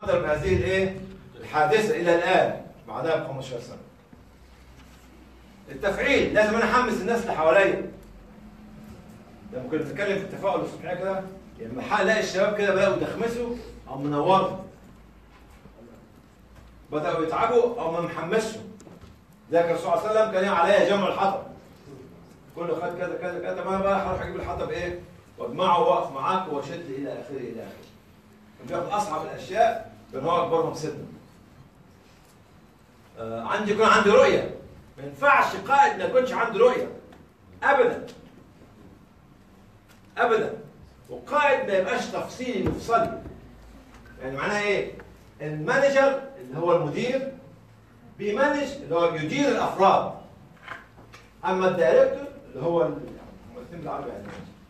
قدر بهذه الايه الحادثه الى الان بعدها ب 15 سنه التفعيل لازم انا احمس الناس اللي حواليا لما كنا بنتكلم في التفاؤل الصبحيه كده لما الاقي الشباب كده بداوا يدخمسوا او منوروا بداوا يتعبوا او ما محمسوا زي كان الرسول صلى الله عليه وسلم كان عليا جمع الحطب كله خد كذا كذا كذا طب انا بقى هروح اجيب الحطب ايه واجمعه واقف معاك واشد الى اخره الى اخره كان بياخد اصعب الاشياء بان هو اكبرهم سنا آه عندي يكون عندي رؤيه ما ينفعش قائد ما يكونش عنده رؤيه ابدا ابدا وقائد ما يبقاش تفصيلي مفصلي يعني معناها ايه المانجر اللي هو المدير بيمانج اللي هو يدير الافراد اما الدايركتور اللي هو ال- هم الاثنين بالعربي يعني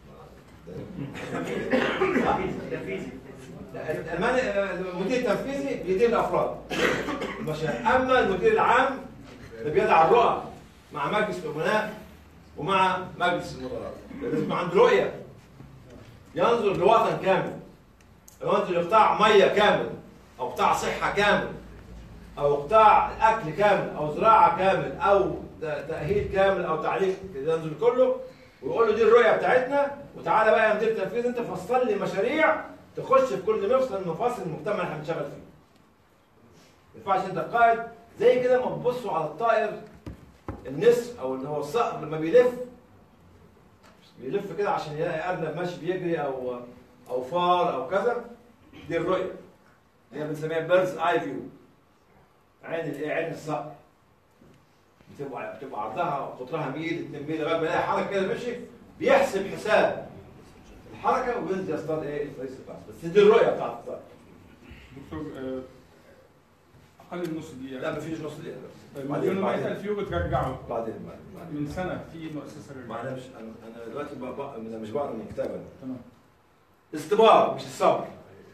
لا، المان- المدير التنفيذي بيدير الافراد ماشي اما المدير العام ده بيضع الرؤى مع مجلس الامناء ومع مجلس المدراء لازم يبقى عنده رؤيه ينظر لوطن كامل ينظر لقطاع ميه كامل او قطاع صحه كامل او قطاع اكل كامل او زراعه كامل او ت- تاهيل كامل او تعليم ينظر كله ويقول له دي الرؤيه بتاعتنا وتعالى بقى يا مدير تنفيذ انت فصل لي مشاريع تخش في كل مفصل من مفاصل المجتمع اللي احنا بنشتغل فيه. ما ينفعش انت قائد زي كده ما تبصوا على الطائر النسر او اللي هو الصقر لما بيلف بيلف كده عشان يلاقي ارنب ماشي بيجري او او فار او كذا دي الرؤيه اللي هي بنسميها بيرز اي فيو عين الايه عين الصقر بتبقى بتبقى عرضها وقطرها ميل 2 ميل لغايه ما يلاقي حركه كده ماشي بيحسب حساب الحركه وينزل يصطاد ايه الفريس بتاعته بس دي الرؤيه بتاعت الطائر دكتور آه، اقل من نص دقيقه لا مفيش نص دقيقه طيب بعدين- مليون بعدين. الف يورو بترجعه بعدين بعدين بعدين من سنه في مؤسسه ما رجعت انا مش انا انا دلوقتي بق- بق- أنا مش بقرا من كتاب انا تمام استبار مش الصبر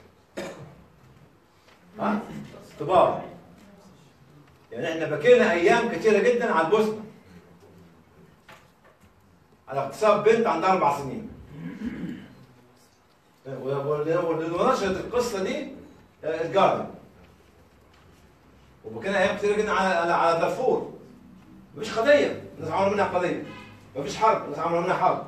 ها استبار يعني احنا بكينا ايام كتيره جدا على البوسنه على اغتصاب بنت عندها اربع سنين واللي نشرت القصه دي آه، الجاردن وبكينا ايام كتيره جدا على على على دارفور مفيش قضيه الناس عملوا منها قضيه مفيش حرب الناس عملوا منها حرب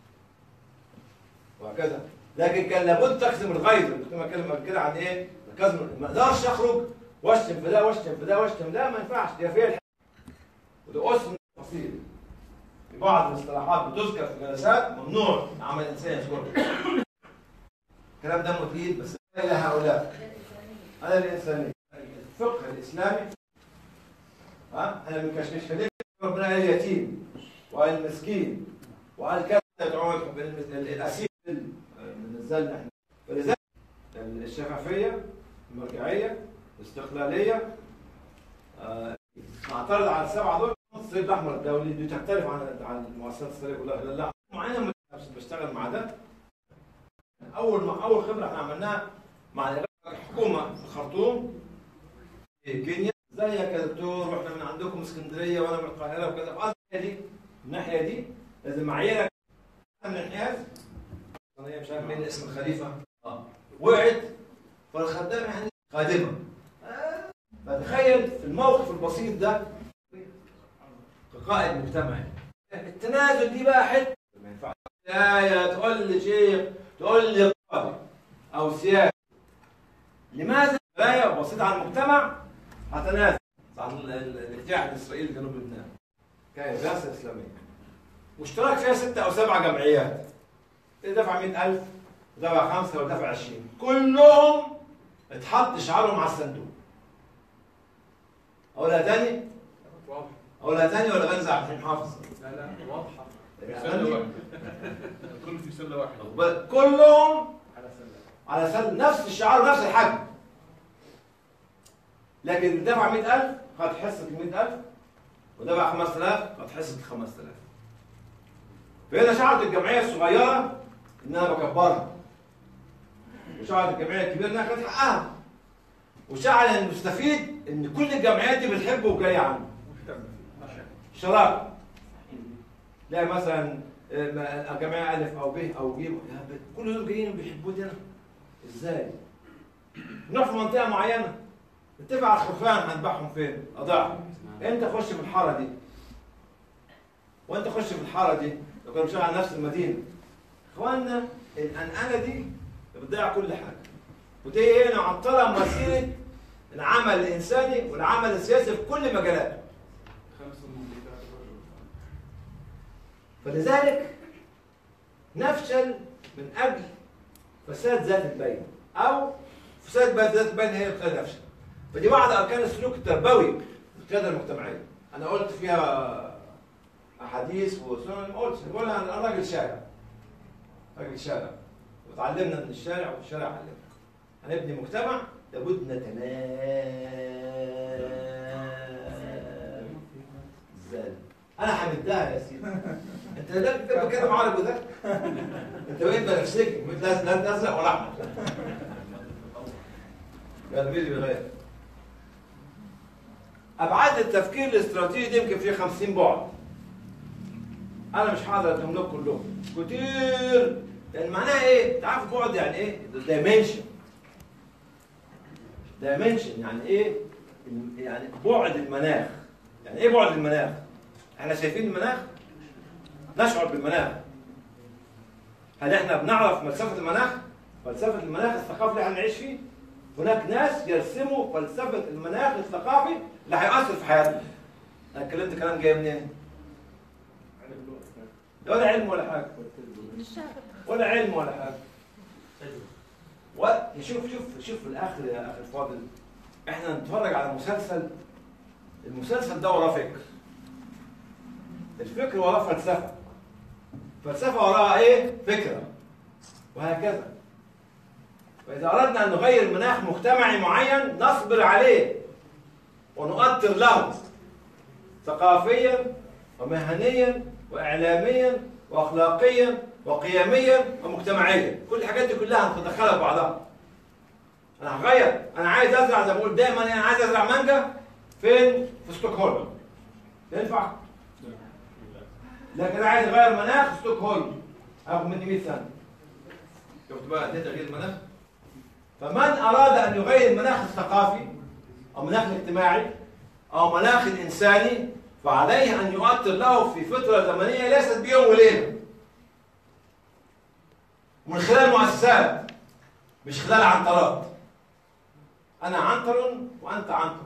وهكذا لكن كان لابد تكتم الغيظ كنت بتكلم قبل كده عن ايه؟ كظم ما اقدرش اخرج واشتم في ده واشتم في ده واشتم ده ما ينفعش دي فيها الح- وده اسم تفصيل في بعض الاصطلاحات بتذكر في الجلسات ممنوع عمل انسان يذكرها الكلام ده مفيد بس الى هؤلاء انا الانسانيه الفقه الاسلامي ها انا من كشمش خليل ربنا قال اليتيم وقال المسكين وقال كذا يدعون الاسير من نزلنا احنا فلذلك الشفافيه المرجعيه الاستقلاليه آه، نعترض على السبعه دول الصليب الاحمر الدولي دي تختلف عن عن المؤسسات الصليبيه كلها لا لا معينه بشتغل مع ده اول ما اول خبره احنا عملناها مع الحكومه في الخرطوم في كينيا زيك يا دكتور واحنا من عندكم اسكندريه وانا من القاهره وكذا فقال دي الناحيه دي لازم معاييرك من الانحياز انا مش عارف مين اسم الخليفه اه وقعت فالخدام يعني خادمه آه. فتخيل في الموقف البسيط ده كقائد مجتمعي التنازل دي بقى حته ما ينفعش يا يا تقول لي شيخ تقول لي قاضي او سياسي لماذا لا بسيطة على المجتمع هتنازل عن ال- ال- الاجتياح الاسرائيلي في جنوب لبنان كانت رئاسة اسلامية واشترك فيها ستة او سبع جمعيات اللي دفع 100000 ودفع خمسة ودفع 20 كلهم اتحط شعارهم على الصندوق اقولها تاني واضحه اقولها تاني ولا بنزع عبد الحليم حافظ لا لا واضحه في سله واحده الكل في سله واحده واخد بالك؟ كلهم على سلة على سل نفس الشعار ونفس الحجم لكن اللي دفع 100000 خد حصه ال 100000 ودفع 5000 خد حصه ال 5000 فهنا شعرت الجمعيه الصغيره انها بكبرها وشعرت الجمعيه الكبيره انها خدت حقها وشعر المستفيد ان كل الجمعيات دي بتحبه وجايه عنه مهتم فيه ما شاء الله شراكه لا مثلا آه، جماعه الف او ب او ج يا ب- كل دول جايين بيحبوني انا ازاي؟ نروح في منطقه معينه نتفق على الخرفان هنذبحهم فين؟ اضاعهم انت خش في الحاره دي وانت خش في الحاره دي لو كنا بنشتغل على نفس المدينه اخواننا الانانه دي بتضيع كل حاجه ودي ايه معطله مسيره العمل الانساني والعمل السياسي في كل مجالاته خمس مملكات الرجل فلذلك نفشل من اجل فساد ذات البين او فساد ذات البين هي اللي بتخلي نفشل فدي بعض اركان السلوك التربوي القياده المجتمعيه انا قلت فيها احاديث وسنن ما قلتش بقول انا أنا راجل شارع راجل شارع وتعلمنا من الشارع والشارع علمنا هنبني مجتمع لابد نتنازل ازاي انا حمدها يا سيدي انت ده بتبقى كده عربي ده انت بقيت بنفسجي مش لازم لا ازرق ولا احمر يا بيجي بغير ابعاد التفكير الاستراتيجي دي يمكن فيه 50 بعد انا مش هقدر ادهم لكم كلهم كتير لان معناها ايه؟ انت عارف بعد يعني ايه؟ دايمنشن دايمنشن يعني ايه؟ يعني بعد المناخ يعني ايه بعد المناخ؟ احنا شايفين المناخ؟ نشعر بالمناخ هل احنا بنعرف فلسفه المناخ؟ فلسفه المناخ الثقافي اللي احنا نعيش فيه هناك ناس يرسموا فلسفه المناخ الثقافي اللي هيأثر في حياتنا انا اتكلمت كلام جاي منين؟ ده ولا علم ولا حاجه ولا علم ولا حاجه وشوف شوف شوف في الاخر يا اخي الفاضل احنا نتفرج على مسلسل المسلسل ده وراه فكر الفكر وراه فلسفه فلسفه وراها ايه؟ فكره وهكذا فاذا اردنا ان نغير مناخ مجتمعي معين نصبر عليه ونؤثر له ثقافيا ومهنيا واعلاميا واخلاقيا وقيميا ومجتمعيا كل الحاجات دي كلها هندخلها في بعضها انا هغير انا عايز ازرع زي ما بقول دايما انا عايز ازرع مانجا فين في ستوكهولم ينفع لكن انا عايز اغير مناخ ستوكهولم هاخد مني 100 سنه شفت بقى ده تغيير المناخ فمن اراد ان يغير المناخ الثقافي او المناخ الاجتماعي او مناخ الانساني فعليه ان يؤثر له في فتره زمنيه ليست بيوم وليله من خلال مؤسسات مش خلال عنترات انا عنتر وانت عنتر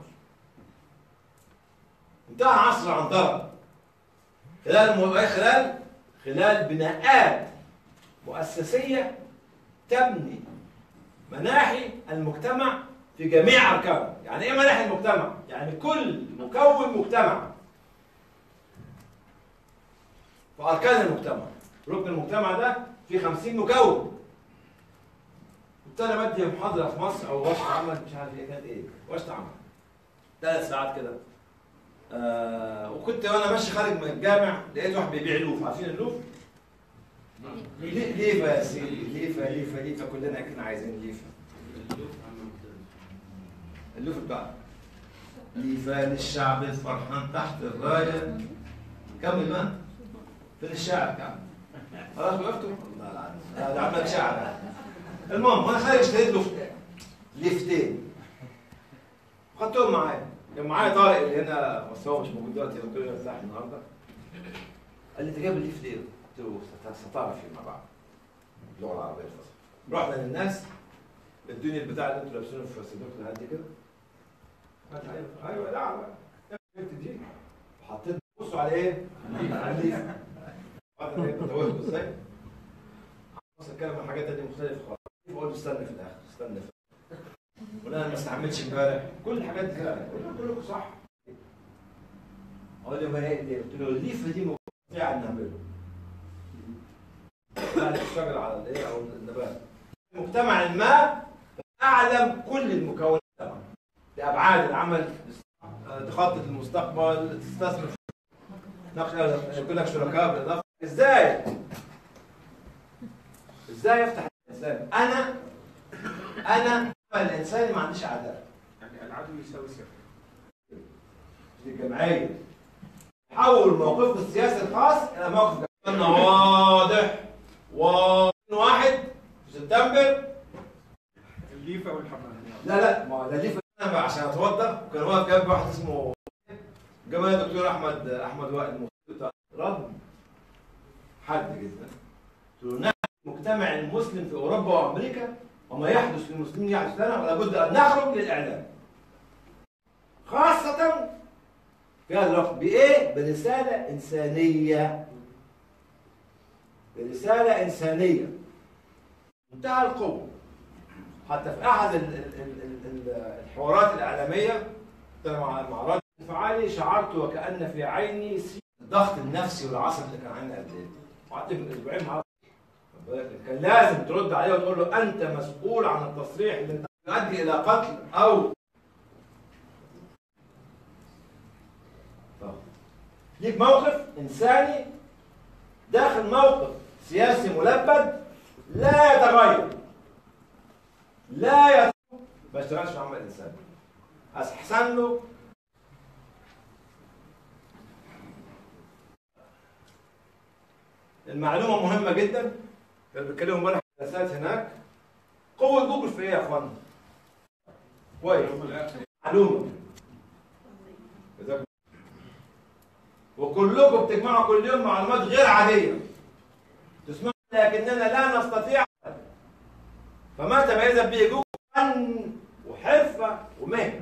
انتهى عصر العنتره خلال م- خلال خلال بناءات مؤسسيه تبني مناحي المجتمع في جميع اركانه يعني ايه مناحي المجتمع يعني كل مكون مجتمع في اركان المجتمع ركن المجتمع ده فيه 50 مكون كنت انا بدي محاضره في مصر او ورشه عمل مش عارف ايه كانت ايه ورشه عمل ثلاث ساعات كده آه وكنت وانا ماشي خارج من الجامع لقيت واحد بيبيع لوف عارفين اللوف؟ لي- ليفه يا سيدي ليفه ليفه ليفه كلنا كنا عايزين ليفه اللوف بتاعنا ليفه للشعب الفرحان تحت الرايه كمل بقى فين الشاعر كمل خلاص وقفتوا؟ لا لا ده عمل شعر المهم وانا خارج اشتريت لفتين لفتين خدتهم معايا كان معايا طارق اللي هنا بس هو مش موجود دلوقتي هو كده يرتاح النهارده قال لي انت جايب الليف ليه؟ قلت له ست- ستعرف فيما بعد اللغه العربيه الفصحى رحنا للناس ادوني البتاع اللي انتوا لابسينه في صندوق الهدي كده قالت ايوه ايوه لا لا جبت دي وحطيت بصوا على ايه؟ على الليف عارف ايه بتوهكوا ازاي؟ بص اتكلم عن حاجات تانية مختلفة خالص بقول له استنى في الاخر استنى في ولا انا ما استحملتش امبارح كل الحاجات دي فعلا قلت له كلكم صح اقول له ما هي دي قلت له الليفه دي مستطيع ان نعمله يعني الشجره على الايه او النبات المجتمع ما اعلم كل المكونات طبعا بابعاد العمل تخطط المستقبل تستثمر في نقش يكون لك شركاء بالاضافه ازاي؟ ازاي يفتح الانسان؟ انا انا الانسان ما عنديش عداله يعني العدو يساوي صفر دي الجمعيه حول موقفه السياسي الخاص الى موقف جمعي واضح واضح واحد في سبتمبر الليفه والحمام لا لا ما ده دي انا عشان اتوضا وكان واقف جنبي واحد اسمه جمال الدكتور احمد احمد وائل مختار رد حاد جدا قلت له نحن المجتمع المسلم في اوروبا وامريكا وما يحدث للمسلمين يحدث لنا ولا بد ان نخرج للاعلام خاصة في هذا الوقت بإيه؟ برسالة إنسانية برسالة إنسانية منتهى القوة حتى في احد ال- ال- ال- ال- ال- الحوارات الاعلاميه كنت أنا مع مع راجل انفعالي شعرت وكان في عيني سي- الضغط النفسي والعصب اللي كان عندي قد ايه وقعدت من اسبوعين معاه خد بالك؟ كان لازم ترد عليه وتقول له انت مسؤول عن التصريح اللي انت يؤدي الى قتل او طب. ليك موقف انساني داخل موقف سياسي ملبد لا يتغير لا يت... ما اشتغلش في عمل الانسان احسن له المعلومه مهمه جدا كانوا بيتكلموا امبارح في الرسائل هناك قوه جوجل في ايه يا اخوانا؟ كويس معلومه جزاكم وكلكم بتجمعوا كل يوم معلومات غير عاديه تسمعوا لكننا لا نستطيع فما تميز به جوجل فن وحرفه ومهنه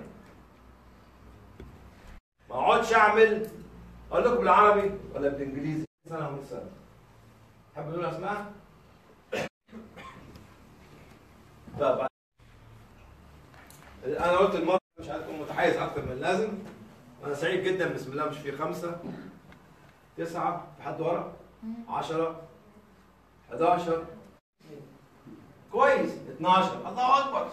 ما اقعدش اعمل اقول لكم بالعربي ولا بالانجليزي سنه من سنه تحب نقول اسماء طب انا قلت المره مش عايز اكون متحيز اكتر من اللازم انا سعيد جدا بسم الله مش في خمسه تسعه في حد ورا 10 11 كويس 12 الله اكبر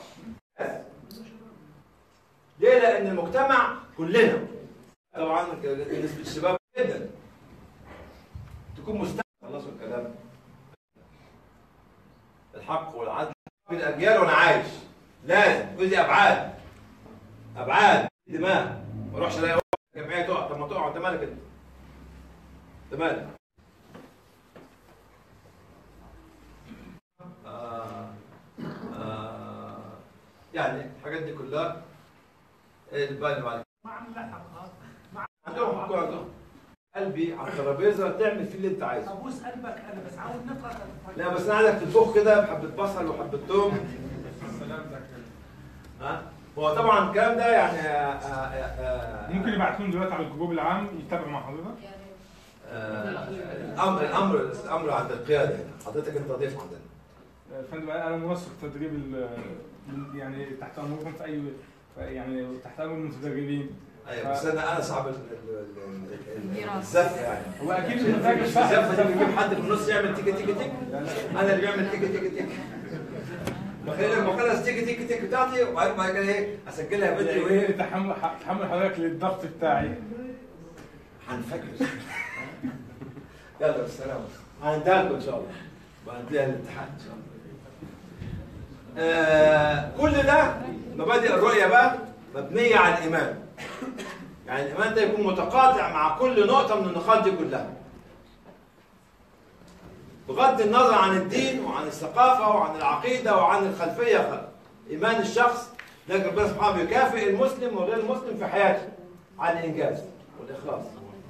ليه؟ لان المجتمع كلنا طبعا نسبه الشباب جدا تكون مستعد خلصوا الكلام الحق والعدل في الاجيال وانا عايش لازم تقول لي ابعاد ابعاد دماء ما اروحش الاقي واحد جمعيه تقع طب ما تقع انت مالك انت انت مالك آه آه يعني الحاجات دي كلها ايه الباقي اللي بعد عندهم حقوق عندهم قلبي على الترابيزه تعمل فيه اللي انت عايزه ابوس قلبك انا بس عاوز نقرا لا بس انا عايزك تطبخ كده بحبه بصل وحبه توم سلامتك ها هو طبعا الكلام ده يعني آه آه آه ممكن يبعتون دلوقتي على الجروب العام يتابعوا مع حضرتك آه الامر الامر الامر عند القياده هنا حضرتك انت ضيف عندنا آه، فندم انا منسق تدريب ال- ال- يعني تحت امركم في اي يعني تحت امر المتدربين ايوه بس انا انا صعب ال- ال- ال- ال- الزف يعني هو اكيد مش محتاج الزف دي بيجيب حد في النص يعمل تيكي تيكي تيك انا اللي بيعمل تيكي تيكي تيك بخلي لك بخلص تيكي تيكي تيك بتاعتي وبعدين بعد كده ايه اسجلها فيديو يعني ايه تحمل تحمل حضرتك للضغط بتاعي هنفكر يلا بالسلامة هنديها لكم ان شاء الله وهنديها الامتحان ان شاء الله آه كل ده مبادئ الرؤية بقى مبنية على الإيمان يعني الإيمان ده يكون متقاطع مع كل نقطة من النقاط دي كلها بغض النظر عن الدين وعن الثقافة وعن العقيدة وعن الخلفية إيمان الشخص لكن ربنا سبحانه بيكافئ المسلم وغير المسلم في حياته على الإنجاز والإخلاص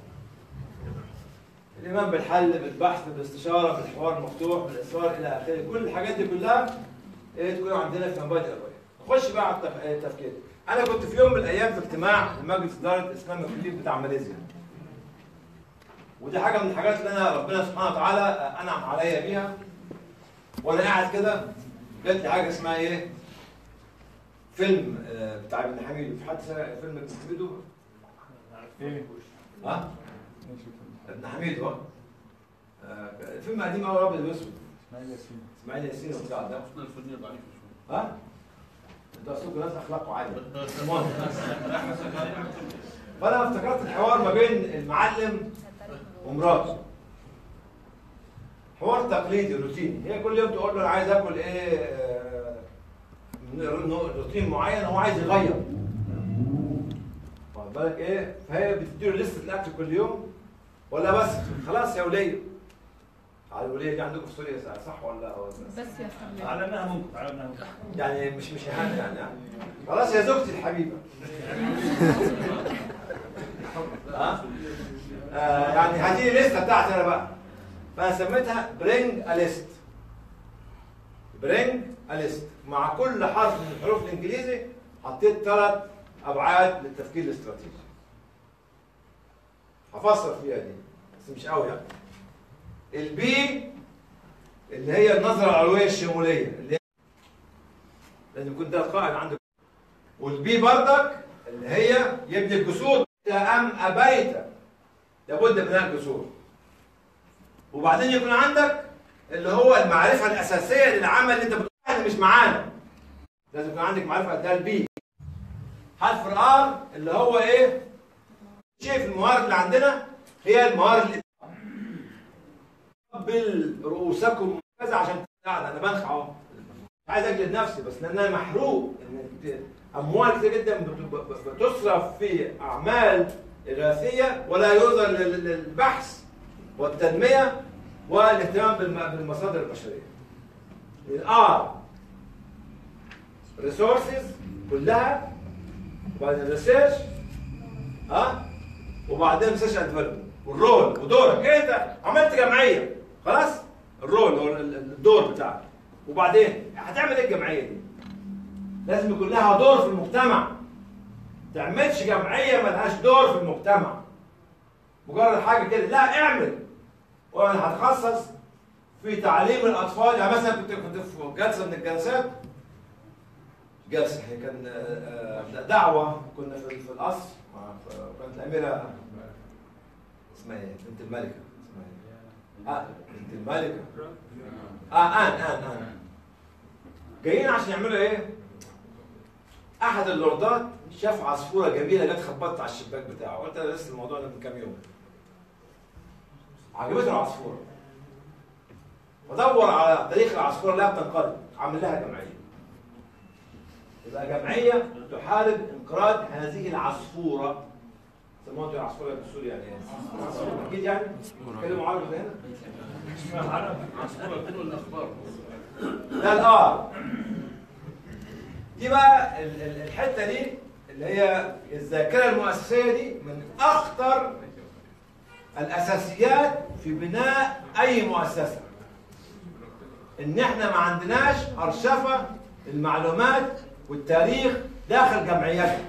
الإيمان بالحل بالبحث بالاستشارة بالحوار المفتوح بالإصرار إلى آخره كل الحاجات دي كلها إيه تكون عندنا في مبادئ الرؤية نخش بقى على التف- التفكير أنا كنت في يوم من الأيام في اجتماع لمجلس إدارة إسلام الكليف بتاع ماليزيا ودي حاجة من الحاجات اللي أنا ربنا سبحانه وتعالى أنعم عليا بيها وأنا قاعد كده جات لي حاجة اسمها إيه؟ فيلم آه، بتاع ابن حميد في حد سمع فيلم ابن حميد ايه ها؟ ماشي فندم. ابن حميد هو آه، فيلم قديم قوي ابيض واسود اسماعيل ياسين اسماعيل ياسين وبتاع ده احنا الفنية ضعيفة شوية ها؟ ده سوق ناس اخلاقه عاليه المهم. فانا افتكرت الحوار ما بين المعلم ومراته حوار تقليدي روتيني هي كل يوم تقول له انا عايز اكل ايه آه، من روتين معين هو عايز يغير واخد بالك ايه فهي بتديله لسته الاكل كل يوم ولا بس خلاص يا وليه الوليه دي عندكم في سوريا صح ولا ولا بس يا حبيبي علمناها منكم علمناها منكم يعني مش مش اهانه يعني, يعني خلاص يا زوجتي الحبيبه ها آه يعني هذه الليسته بتاعتي انا بقى فانا سميتها برينج ا ليست برينج ا ليست مع كل حرف من الحروف الانجليزي حطيت ثلاث ابعاد للتفكير الاستراتيجي هفسر فيها دي بس مش قوي يعني البي اللي هي النظره العلويه الشموليه اللي هي لازم يكون ده القائد عندك والبي بردك اللي هي يبني الجسور ام ابيت لابد من بناء الجسور وبعدين يكون عندك اللي هو المعرفه الاساسيه للعمل اللي انت بتقول احنا مش معانا لازم يكون عندك معرفه ده البي حرف الار اللي هو ايه شيء في الموارد اللي عندنا هي الموارد اللي قبل رؤوسكم كذا عشان قاعد انا بنخع اهو مش عايز اجلد نفسي بس لان انا محروق ان اموال كتير جدا بت- ب- بتصرف في اعمال اغاثيه ولا يوصل لل- للبحث والتنميه والاهتمام بالم- بالمصادر البشريه. الار ريسورسز كلها وبعدين الريسيرش ها وبعدين ريسيرش اند ديفلوبمنت والرول ودورك انت عملت جمعيه خلاص الرول هو ال- ال- الدور بتاعك وبعدين هتعمل ايه الجمعيه دي؟ لازم يكون لها دور في المجتمع تعملش جمعيه ملهاش دور في المجتمع مجرد حاجه كده لا اعمل وانا هتخصص في تعليم الاطفال يعني مثلا كنت كنت في جلسه من الجلسات جلسه هي كان آه، آه، دعوه كنا في في القصر مع كانت الاميره اسمها ايه؟ بنت الملكه اسمها ايه؟ اه بنت الملكه اه ان ان ان جايين عشان يعملوا ايه؟ احد اللوردات شاف عصفوره جميله جت خبطت على الشباك بتاعه قلت انا لسه الموضوع ده من كام يوم عجبته العصفوره فدور على تاريخ العصفوره اللي هي بتنقرض عامل لها جمعيه يبقى جمعيه تحارب انقراض هذه العصفوره سموها انتوا العصفوره بالسوري يعني ايه؟ اكيد يعني كلمه عربي زي هنا اسمها عرب عصفورة كل الأخبار ده الار دي بقى ال- ال- الحته دي اللي هي الذاكره المؤسسيه دي من اخطر الاساسيات في بناء اي مؤسسه ان احنا ما عندناش ارشفه المعلومات والتاريخ داخل جمعياتنا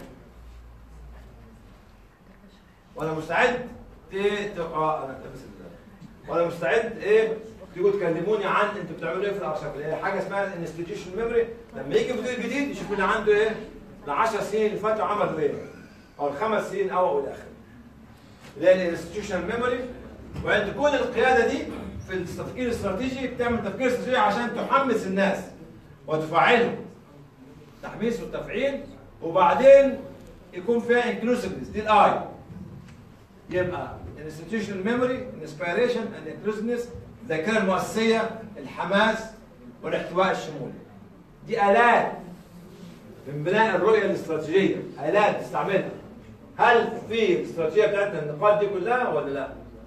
وانا مستعد ت... ت... اه انا لابس ال- وانا مستعد ايه تيجوا تكلموني عن انتوا بتعملوا ايه في الارشيف اللي هي حاجه اسمها الانستتيوشن ميموري لما يجي مدير جديد يشوف اللي عنده ايه ال 10 سنين اللي فاتوا عملوا ايه او الخمس سنين او او الى اخره اللي هي الانستتيوشن ميموري وان تكون القياده دي في التفكير الاستراتيجي بتعمل تفكير استراتيجي عشان تحمس الناس وتفعلهم تحميس والتفعيل وبعدين يكون فيها انكلوسيفنس دي الاي يبقى institutional memory inspiration and inclusiveness الذاكره المؤسسيه الحماس والاحتواء الشمولي دي الات من بناء الرؤيه الاستراتيجيه الات تستعملها هل في الاستراتيجيه بتاعتنا النقاط دي كلها ولا لا؟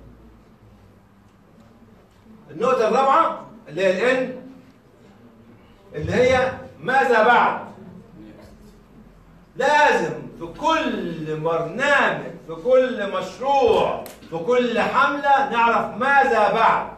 النقطه الرابعه اللي هي الان اللي هي ماذا بعد؟ لازم في كل برنامج في كل مشروع في كل حملة نعرف ماذا بعد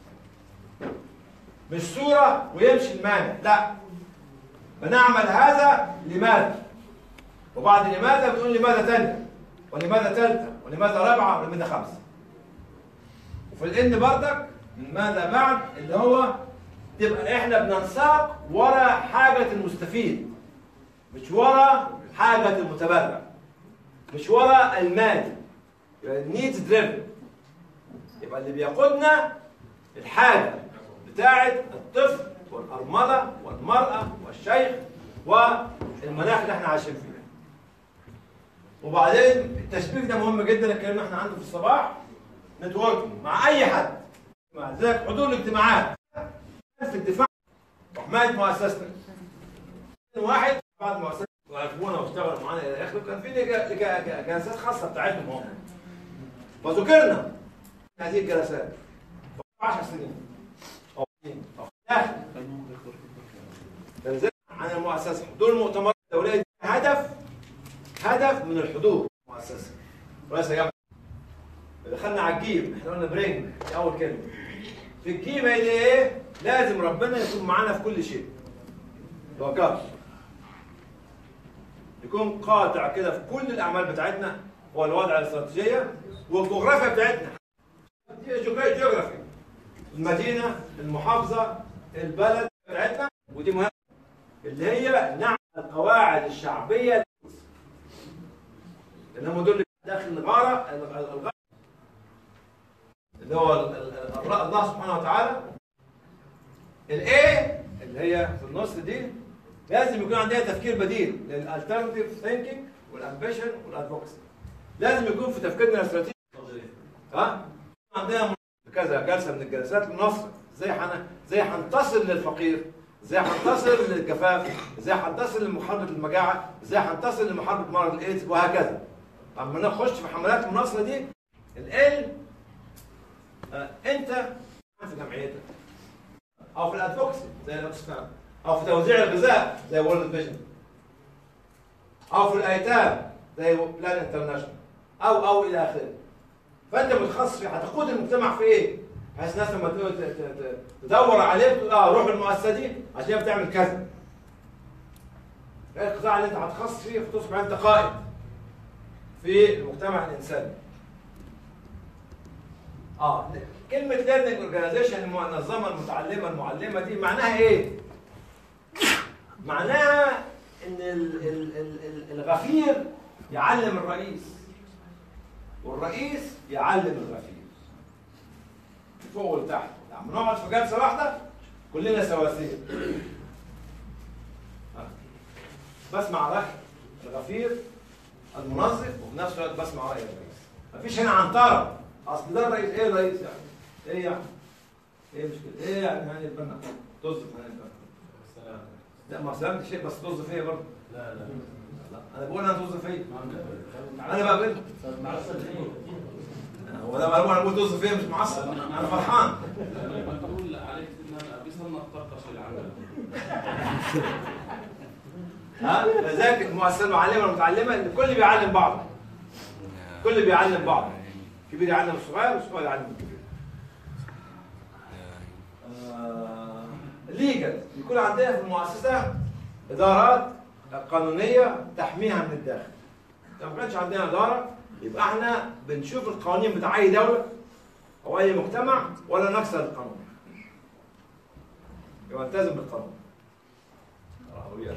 مش صورة ويمشي المانع لا بنعمل هذا لماذا وبعد لماذا بنقول لماذا تانية ولماذا ثالثة ولماذا رابعة ولماذا خمسة وفي الإن بردك من ماذا بعد اللي هو تبقى احنا بننساق ورا حاجة المستفيد مش ورا حاجة المتبرع مش ورا المال يبقى نيدز دريفن يبقى اللي بيقودنا الحاجة بتاعة الطفل والأرملة والمرأة والشيخ والمناخ اللي احنا عايشين فيه وبعدين التشبيه ده مهم جدا اتكلمنا احنا عنه في الصباح نتوركينج مع اي حد مع ذلك حضور الاجتماعات في الدفاع وحمايه مؤسستنا واحد بعد مؤسسه وعرفونا واشتغلوا معانا الى اخره كان في لجا- لجا- جلسات خاصه بتاعتهم هم وذكرنا هذه الجلسات 10 سنين دول المؤتمرات الدوليه دي هدف هدف من الحضور مؤسسه وليس جامعه دخلنا على الجيم احنا قلنا برينج دي اول كلمه في الجيم هي دي ايه؟ لازم ربنا يكون معانا في كل شيء توقفش يكون قاطع كده في كل الاعمال بتاعتنا هو الوضع الاستراتيجيه والجغرافيا بتاعتنا دي جغرافيا جغرافي المدينه المحافظه البلد بتاعتنا ودي مهمه اللي هي نعمل القواعد الشعبيه اللي هم دول اللي داخل الغاره الغاره اللي هو ال- ال- ال- الله سبحانه وتعالى الايه اللي هي في النص دي لازم يكون عندنا تفكير بديل للالترناتيف ثينكينج والامبيشن والادفوكسي لازم يكون في تفكيرنا الاستراتيجي ها عندنا كذا جلسه من الجلسات للنصر ازاي حن... ازاي هنتصل للفقير ازاي هنتصل للجفاف ازاي هنتصل لمحاربه المجاعه ازاي هنتصل لمحاربه مرض الايدز وهكذا اما نخش في حملات المناصره دي ال آه، انت في جمعيتك او في الادفوكسي زي الاوكسفام او في توزيع الغذاء زي وورلد فيجن او في الايتام زي بلان انترناشونال او او الى اخره فانت متخصص في هتقود المجتمع في ايه؟ بحيث الناس لما ت- ت- ت- تدور عليه تقول اه روح المؤسسه دي عشان هي بتعمل كذا. ده القطاع اللي انت هتخصص فيه فتصبح انت قائد في المجتمع الانساني. اه كلمة ليرنينج اورجانيزيشن المنظمة المتعلمة المعلمة دي معناها ايه؟ معناها ان ال- ال- ال- ال- الغفير يعلم الرئيس والرئيس يعلم الغفير فوق وتحت يعني نقعد في جلسة واحدة كلنا سواسية آه. بسمع رأي الغفير المنظف وفي نفس الوقت بسمع رأي الرئيس مفيش هنا عنترة اصل ده الرئيس ايه الرئيس يعني؟ ايه يعني؟ ايه مشكلة؟ ايه يعني هاني البنا؟ توظف هاني البنا لا ما سلمت شيء بس توظف فيا برضه لا لا لا انا بقول انا توظف فيا انا بقى بنت هو ده معلومه انا بقول توظف فيا مش معصب انا فرحان لما تقول عليك ان انا بيصنع طرطش العمل ها لذلك المؤسسه المعلمه والمتعلمه ان الكل بيعلم بعض الكل بيعلم بعض كبير يعلم الصغير والصغير يعلم الكبير ليجل يكون عندنا في المؤسسه ادارات قانونيه تحميها من الداخل لو ما كانش عندنا اداره يبقى احنا بنشوف القوانين بتاع اي دوله او اي مجتمع ولا نكسر القانون يبقى نلتزم بالقانون رهويات.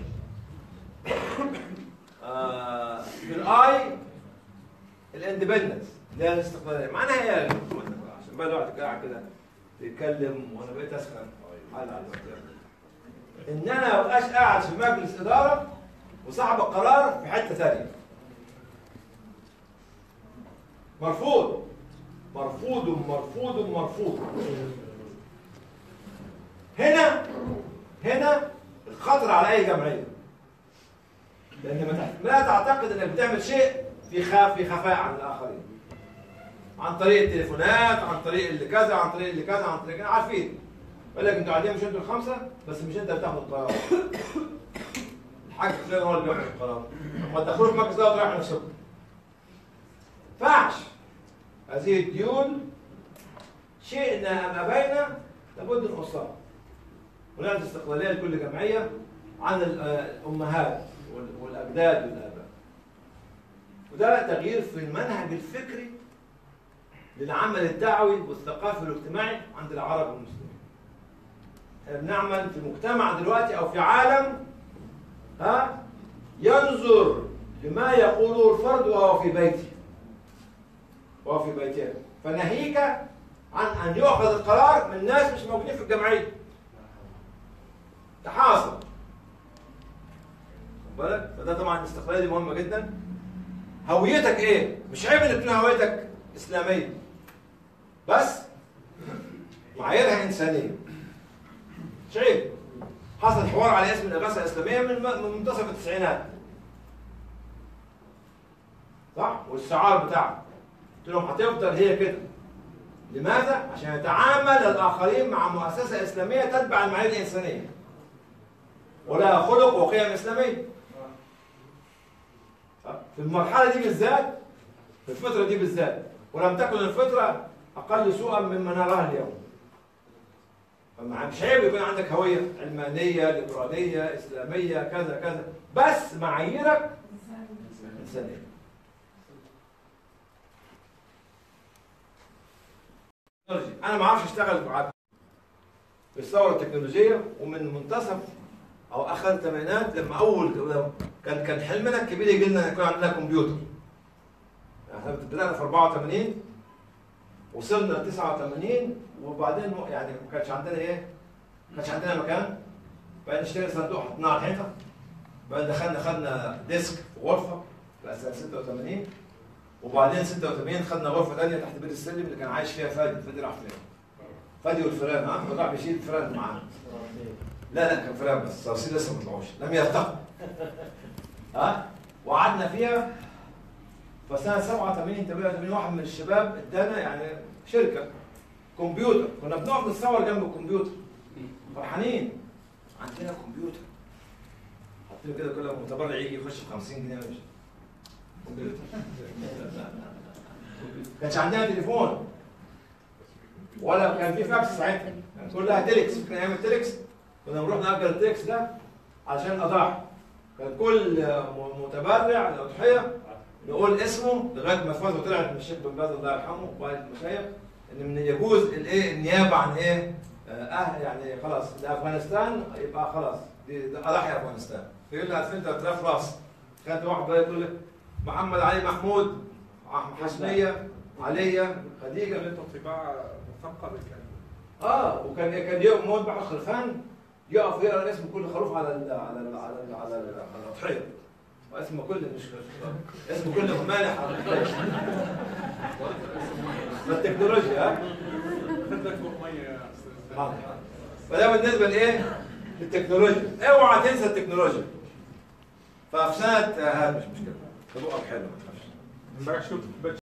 آه، في الاي الاندبندنس اللي هي الاستقلاليه معناها ايه يا جماعة؟ عشان بقى الواحد قاعد كده بيتكلم وانا بقيت اسخن على الوقت. ان انا ما ابقاش قاعد في مجلس اداره وصاحب القرار في حته ثانيه مرفوض مرفوض مرفوض مرفوض هنا هنا الخطر على اي جمعيه لان ما تح- لا تعتقد انك بتعمل شيء في خاف في خفاء عن الاخرين عن طريق التليفونات عن طريق اللي كذا عن طريق اللي كذا عن طريق كذا عارفين يقول لك انتوا قاعدين مش انتوا الخمسه بس مش انت اللي بتاخد القرار الحاج فلان هو اللي بياخد القرار لما تدخلوا في مركز دوت رايح نفسكم ينفعش هذه الديون شئنا ام ابينا لابد نقصها ونعطي استقلاليه لكل جمعيه عن ال- آه، الامهات وال- والاجداد والاباء وده تغيير في المنهج الفكري للعمل الدعوي والثقافي والاجتماعي عند العرب والمسلمين احنا بنعمل في مجتمع دلوقتي او في عالم ها ينظر لما يقوله الفرد وهو في بيته وهو في بيته فناهيك عن ان يؤخذ القرار من ناس مش موجودين في الجمعيه تحاصل خد بالك فده طبعا الاستقلاليه دي مهمه جدا هويتك ايه مش عيب انك تكون هويتك اسلاميه بس معاييرها انسانيه مش عيب حصل حوار على اسم الاغاثه الاسلاميه من من منتصف التسعينات صح والشعار بتاعها قلت لهم هتفضل هي كده لماذا؟ عشان يتعامل الآخرين مع مؤسسة إسلامية تتبع المعايير الإنسانية ولها خلق وقيم اسلاميه في المرحله دي بالذات في الفتره دي بالذات ولم تكن الفتره اقل سوءا مما نراها اليوم فمع- مش عيب يكون عندك هويه علمانيه ليبراليه اسلاميه كذا كذا بس معاييرك انسانيه انا ما اعرفش اشتغل بعد في الثوره التكنولوجيه ومن منتصف او اخر الثمانينات لما اول لما كان كان حلمنا الكبير يجي لنا يكون عندنا كمبيوتر احنا بدانا في 84 وصلنا ل 89 وبعدين يعني ما كانش عندنا ايه؟ ما كانش عندنا مكان بعدين اشترينا صندوق حطيناه على الحيطه بعدين دخلنا خدنا ديسك في غرفه في سنه 86 وبعدين 86 خدنا غرفه ثانيه تحت بيت السلم اللي كان عايش فيها فادي فادي راح فين؟ فادي والفيران ها راح بيشيل الفيران معاه لا لا كان فيران بس الصراصير لسه ما طلعوش لم يرتقوا ها وقعدنا فيها فسنه 87 88 واحد من الشباب ادانا يعني شركه كمبيوتر كنا بنقعد نتصور جنب الكمبيوتر فرحانين عندنا كمبيوتر حاطين كده كل متبرع يجي يخش ب 50 جنيه ويمشي كمبيوتر كانش عندنا تليفون ولا كان في فاكس ساعتها كان كلها تيلكس كان ايام التيلكس كنا بنروح نأجر التيلكس ده عشان الاضاحي كان كل م- متبرع الاضحيه نقول اسمه لغايه ما فاز وطلعت من الشيخ بن باز الله يرحمه وبعض المشايخ ان من يجوز الايه النيابه عن ايه آه، اهل يعني خلاص لافغانستان يبقى خلاص دي دي اضاحي افغانستان فيقول لي 2000 3000 راس كانت واحد بقى يقول لك محمد علي محمود حسنيه عليا خديجه انتوا طباعه مثقفه كان اه وكان كان يوم موت بعد خرفان يقف يقرا اسم كل خروف على ال على ال على ال على, ال على الاضحيه واسم كل مش اسم كل مالح على الاضحيه التكنولوجيا ها خد لك فوق ميه يا استاذ حاضر. فده بالنسبه لايه؟ للتكنولوجيا اوعى تنسى التكنولوجيا ففي سنه هات مش مشكله تبقى حلوه ما تخافش امبارح شفت كوبايه